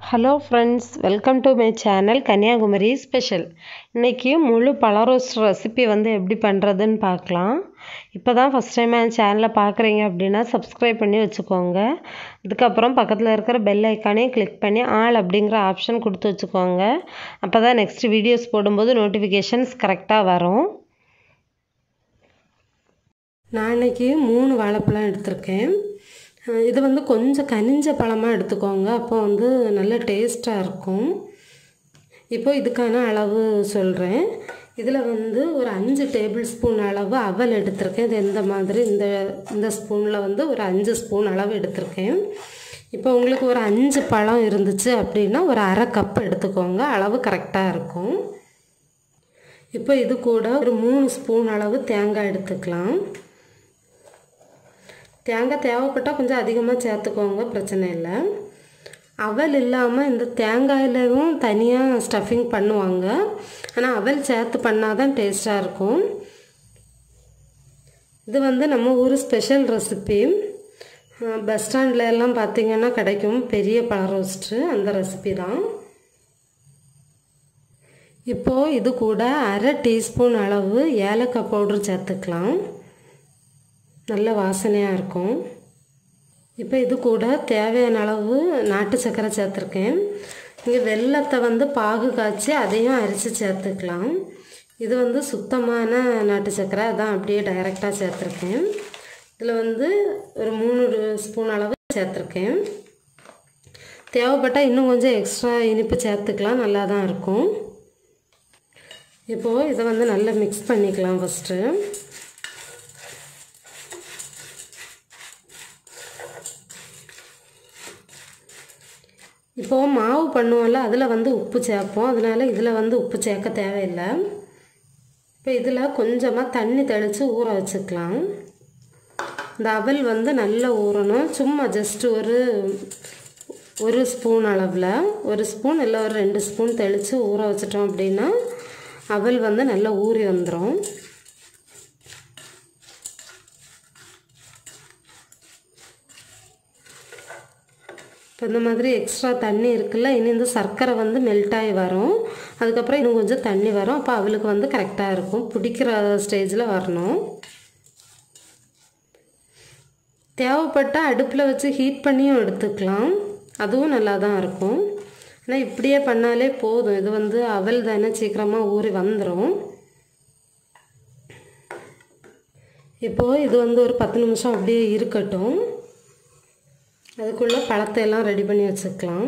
hello friends welcome to my channel Kanyakumari special இன்றைக்கி முழு பழ ரோஸ்ட் ரெசிபி வந்து எப்படி பண்ணுறதுன்னு பார்க்கலாம் இப்போ தான் ஃபஸ்ட் டைம் என் சேனலை பார்க்குறீங்க அப்படின்னா சப்ஸ்கிரைப் பண்ணி வச்சுக்கோங்க அதுக்கப்புறம் பக்கத்தில் இருக்கிற பெல் ஐக்கானையும் கிளிக் பண்ணி ஆல் அப்படிங்கிற ஆப்ஷன் கொடுத்து வச்சுக்கோங்க அப்போ தான் நெக்ஸ்ட் வீடியோஸ் போடும்போது நோட்டிஃபிகேஷன்ஸ் கரெக்டாக வரும் நான் இன்றைக்கி மூணு வாழைப்பழம் எடுத்திருக்கேன் இது வந்து கொஞ்சம் கனிஞ்ச பழமாக எடுத்துக்கோங்க அப்போ வந்து நல்ல டேஸ்ட்டாக இருக்கும் இப்போ இதுக்கான அளவு சொல்கிறேன் இதில் வந்து ஒரு அஞ்சு டேபிள் ஸ்பூன் அளவு அவல் எடுத்திருக்கேன் இது எந்த மாதிரி இந்த இந்த ஸ்பூனில் வந்து ஒரு அஞ்சு ஸ்பூன் அளவு எடுத்திருக்கேன் இப்போ உங்களுக்கு ஒரு அஞ்சு பழம் இருந்துச்சு அப்படின்னா ஒரு அரை கப் எடுத்துக்கோங்க அளவு கரெக்டாக இருக்கும் இப்போ இது கூட ஒரு மூணு ஸ்பூன் அளவு தேங்காய் எடுத்துக்கலாம் தேங்காய் தேவைப்பட்டால் கொஞ்சம் அதிகமாக சேர்த்துக்கோங்க பிரச்சனை இல்லை அவல் இல்லாமல் இந்த தேங்காயிலும் தனியாக ஸ்டஃபிங் பண்ணுவாங்க ஆனால் அவல் சேர்த்து பண்ணால் தான் டேஸ்ட்டாக இருக்கும் இது வந்து நம்ம ஊர் ஸ்பெஷல் ரெசிபி பஸ் ஸ்டாண்டில் எல்லாம் பார்த்திங்கன்னா கிடைக்கும் பெரிய பழ ரோஸ்ட்டு அந்த ரெசிபி தான் இப்போது இது கூட அரை டீஸ்பூன் அளவு ஏலக்காய் பவுடர் சேர்த்துக்கலாம் நல்ல வாசனையாக இருக்கும் இப்போ இது கூட தேவையான அளவு நாட்டு சர்க்கரை சேர்த்துருக்கேன் இங்கே வெள்ளத்தை வந்து பாகு காய்ச்சி அதையும் அரித்து சேர்த்துக்கலாம் இது வந்து சுத்தமான நாட்டு சர்க்கரை அதான் அப்படியே டைரெக்டாக சேர்த்துருக்கேன் இதில் வந்து ஒரு மூணு ஸ்பூன் அளவு சேர்த்துருக்கேன் தேவைப்பட்டால் இன்னும் கொஞ்சம் எக்ஸ்ட்ரா இனிப்பு சேர்த்துக்கலாம் நல்லா தான் இருக்கும் இப்போது இதை வந்து நல்லா மிக்ஸ் பண்ணிக்கலாம் ஃபஸ்ட்டு இப்போது மாவு பண்ணுவோம்ல அதில் வந்து உப்பு சேர்ப்போம் அதனால் இதில் வந்து உப்பு சேர்க்க தேவையில்லை இப்போ இதில் கொஞ்சமாக தண்ணி தெளித்து ஊற வச்சுக்கலாம் இந்த அவல் வந்து நல்லா ஊறணும் சும்மா ஜஸ்ட் ஒரு ஒரு ஸ்பூன் அளவில் ஒரு ஸ்பூன் இல்லை ஒரு ரெண்டு ஸ்பூன் தெளித்து ஊற வச்சிட்டோம் அப்படின்னா அவல் வந்து நல்லா ஊறி வந்துடும் இப்போ இந்த மாதிரி எக்ஸ்ட்ரா தண்ணி இருக்குல்ல இனி இந்த சர்க்கரை வந்து மெல்ட் ஆகி வரும் அதுக்கப்புறம் இன்னும் கொஞ்சம் தண்ணி வரும் அப்போ அவளுக்கு வந்து கரெக்டாக இருக்கும் பிடிக்கிற ஸ்டேஜில் வரணும் தேவைப்பட்ட அடுப்பில் வச்சு ஹீட் பண்ணியும் எடுத்துக்கலாம் அதுவும் நல்லா தான் இருக்கும் ஆனால் இப்படியே பண்ணாலே போதும் இது வந்து அவல் தானே சீக்கிரமாக ஊறி வந்துடும் இப்போது இது வந்து ஒரு பத்து நிமிஷம் அப்படியே இருக்கட்டும் அதுக்குள்ளே பழத்தை எல்லாம் ரெடி பண்ணி வச்சுக்கலாம்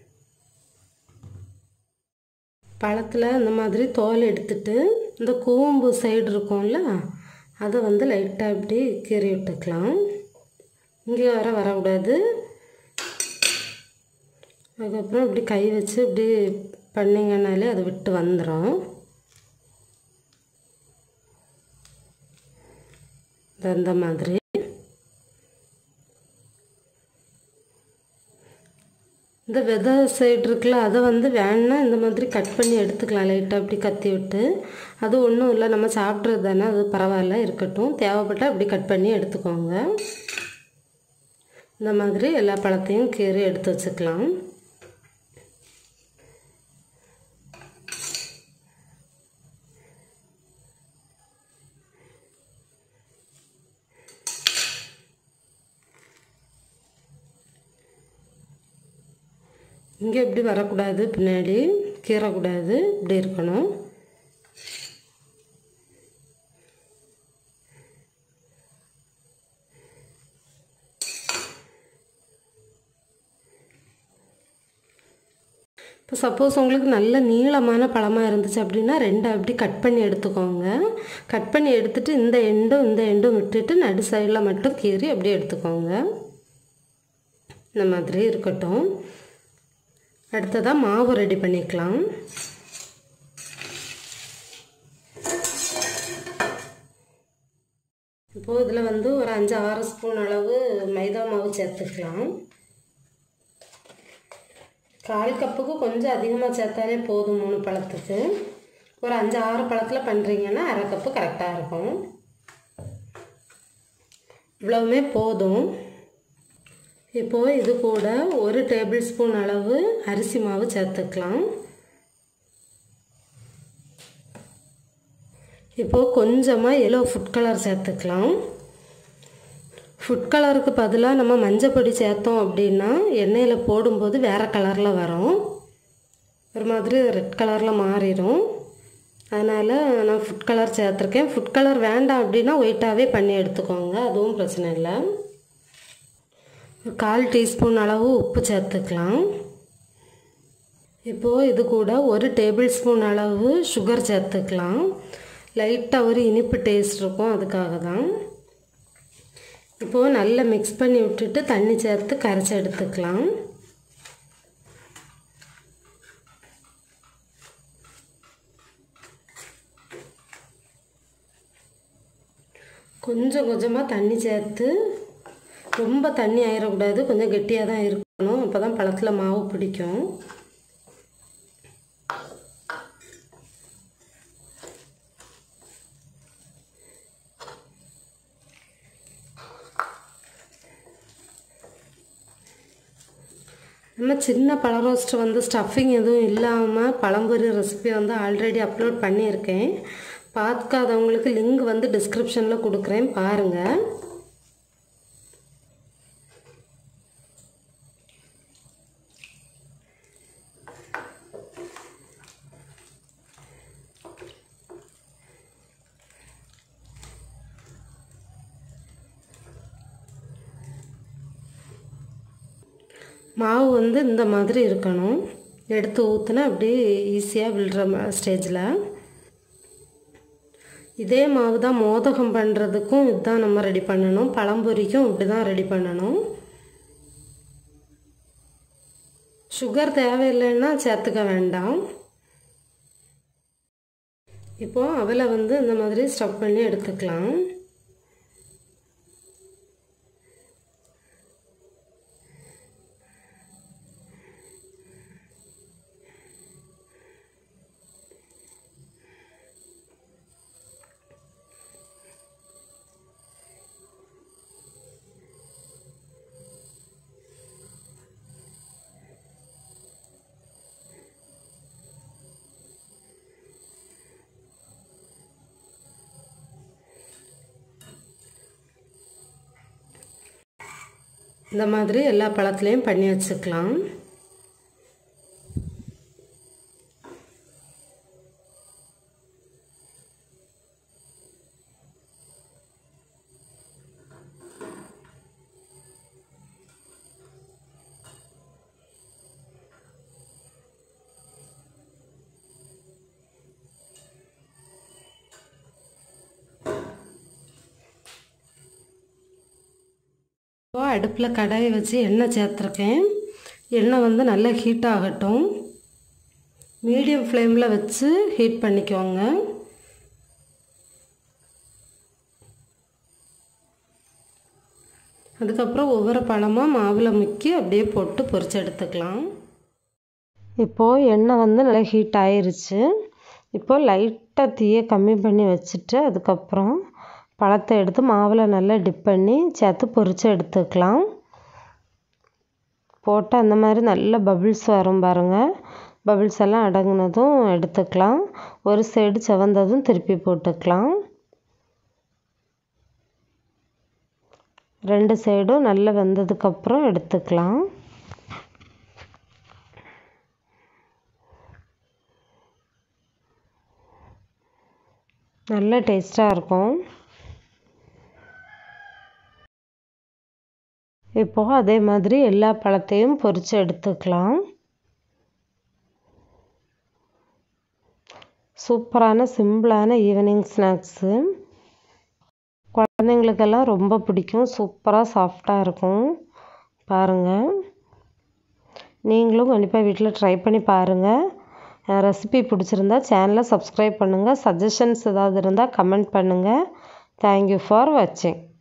பழத்தில் இந்த மாதிரி தோல் எடுத்துட்டு இந்த கூம்பு சைடு இருக்கும்ல அதை வந்து லைட்டாக இப்படி கீறி விட்டுக்கலாம் இங்கே வர வரக்கூடாது அதுக்கப்புறம் இப்படி கை வச்சு இப்படி பண்ணிங்கனாலே அது விட்டு வந்துடும் இந்த மாதிரி இந்த விதை சைடு இருக்குல்ல அதை வந்து வேணா இந்த மாதிரி கட் பண்ணி எடுத்துக்கலாம் லைட்டாக அப்படி கத்தி விட்டு அது ஒன்றும் இல்லை நம்ம சாப்பிட்றது தானே அது பரவாயில்ல இருக்கட்டும் தேவைப்பட்டால் அப்படி கட் பண்ணி எடுத்துக்கோங்க இந்த மாதிரி எல்லா பழத்தையும் கீறி எடுத்து வச்சுக்கலாம் இங்கே இப்படி வரக்கூடாது பின்னாடி கீறக்கூடாது இப்படி இருக்கணும் இப்போ சப்போஸ் உங்களுக்கு நல்ல நீளமான பழமாக இருந்துச்சு அப்படின்னா ரெண்டு அப்படி கட் பண்ணி எடுத்துக்கோங்க கட் பண்ணி எடுத்துகிட்டு இந்த எண்டும் இந்த எண்டும் விட்டுட்டு நடு சைடில் மட்டும் கீறி அப்படியே எடுத்துக்கோங்க இந்த மாதிரி இருக்கட்டும் அடுத்ததாக மாவு ரெடி பண்ணிக்கலாம் இப்போது இதில் வந்து ஒரு அஞ்சு ஆறு ஸ்பூன் அளவு மைதா மாவு சேர்த்துக்கலாம் கால் கப்புக்கு கொஞ்சம் அதிகமாக சேர்த்தாலே போதும் மூணு பழத்துக்கு ஒரு அஞ்சு ஆறு பழத்தில் பண்ணுறீங்கன்னா அரை கப்பு கரெக்டாக இருக்கும் இவ்வளவுமே போதும் இப்போது இது கூட ஒரு டேபிள் ஸ்பூன் அளவு அரிசி மாவு சேர்த்துக்கலாம் இப்போது கொஞ்சமாக எல்லோ ஃபுட் கலர் சேர்த்துக்கலாம் ஃபுட் கலருக்கு பதிலாக நம்ம மஞ்சப்பொடி சேர்த்தோம் அப்படின்னா எண்ணெயில் போடும்போது வேறு கலரில் வரும் ஒரு மாதிரி ரெட் கலரில் மாறிடும் அதனால் நான் ஃபுட் கலர் சேர்த்துருக்கேன் ஃபுட் கலர் வேண்டாம் அப்படின்னா ஒயிட்டாகவே பண்ணி எடுத்துக்கோங்க அதுவும் பிரச்சனை இல்லை கால் டீஸ்பூன் அளவு உப்பு சேர்த்துக்கலாம் இப்போது இது கூட ஒரு டேபிள் ஸ்பூன் அளவு சுகர் சேர்த்துக்கலாம் லைட்டாக ஒரு இனிப்பு டேஸ்ட் இருக்கும் அதுக்காக தான் இப்போது நல்லா மிக்ஸ் பண்ணி விட்டுட்டு தண்ணி சேர்த்து கரைச்சி எடுத்துக்கலாம் கொஞ்சம் கொஞ்சமாக தண்ணி சேர்த்து ரொம்ப தண்ணி ஆயிடக்கூடாது கொஞ்சம் கெட்டியாக தான் இருக்கணும் அப்போ தான் பழத்தில் மாவு பிடிக்கும் நம்ம சின்ன பழ ரோஸ்ட் வந்து ஸ்டஃபிங் எதுவும் இல்லாமல் பழம்பொரி ரெசிபி வந்து ஆல்ரெடி அப்லோட் பண்ணியிருக்கேன் பார்க்காதவங்களுக்கு லிங்க் வந்து டிஸ்கிரிப்ஷனில் கொடுக்குறேன் பாருங்கள் மாவு வந்து இந்த மாதிரி இருக்கணும் எடுத்து ஊற்றுனா அப்படியே ஈஸியாக விழுற ஸ்டேஜில் இதே மாவு தான் மோதகம் பண்ணுறதுக்கும் இதுதான் நம்ம ரெடி பண்ணணும் பழம்பொரிக்கும் இப்படி தான் ரெடி பண்ணணும் சுகர் தேவையில்லைன்னா சேர்த்துக்க வேண்டாம் இப்போது அவலை வந்து இந்த மாதிரி ஸ்டஃப் பண்ணி எடுத்துக்கலாம் இந்த மாதிரி எல்லா பழத்துலேயும் பண்ணி வச்சுக்கலாம் இப்போ அடுப்பில் கடாயை வச்சு எண்ணெய் சேர்த்துருக்கேன் எண்ணெய் வந்து நல்லா ஹீட் ஆகட்டும் மீடியம் ஃப்ளேமில் வச்சு ஹீட் பண்ணிக்கோங்க அதுக்கப்புறம் ஒவ்வொரு பழமாக மாவில் முக்கி அப்படியே போட்டு பொரிச்சு எடுத்துக்கலாம் இப்போது எண்ணெய் வந்து நல்லா ஹீட் ஆயிருச்சு இப்போது லைட்டாக தீயை கம்மி பண்ணி வச்சுட்டு அதுக்கப்புறம் பழத்தை எடுத்து மாவில் நல்லா டிப் பண்ணி சேர்த்து பொரித்து எடுத்துக்கலாம் போட்டு அந்த மாதிரி நல்ல பபிள்ஸ் வரும் பாருங்கள் பபிள்ஸ் எல்லாம் அடங்கினதும் எடுத்துக்கலாம் ஒரு சைடு செவந்ததும் திருப்பி போட்டுக்கலாம் ரெண்டு சைடும் நல்லா வெந்ததுக்கப்புறம் எடுத்துக்கலாம் நல்ல டேஸ்ட்டாக இருக்கும் இப்போது அதே மாதிரி எல்லா பழத்தையும் பொரித்து எடுத்துக்கலாம் சூப்பரான சிம்பிளான ஈவினிங் ஸ்நாக்ஸு குழந்தைங்களுக்கெல்லாம் ரொம்ப பிடிக்கும் சூப்பராக சாஃப்டாக இருக்கும் பாருங்கள் நீங்களும் கண்டிப்பாக வீட்டில் ட்ரை பண்ணி பாருங்கள் ரெசிபி பிடிச்சிருந்தா சேனலை சப்ஸ்கிரைப் பண்ணுங்கள் சஜஷன்ஸ் ஏதாவது இருந்தால் கமெண்ட் பண்ணுங்கள் தேங்க்யூ ஃபார் வாட்சிங்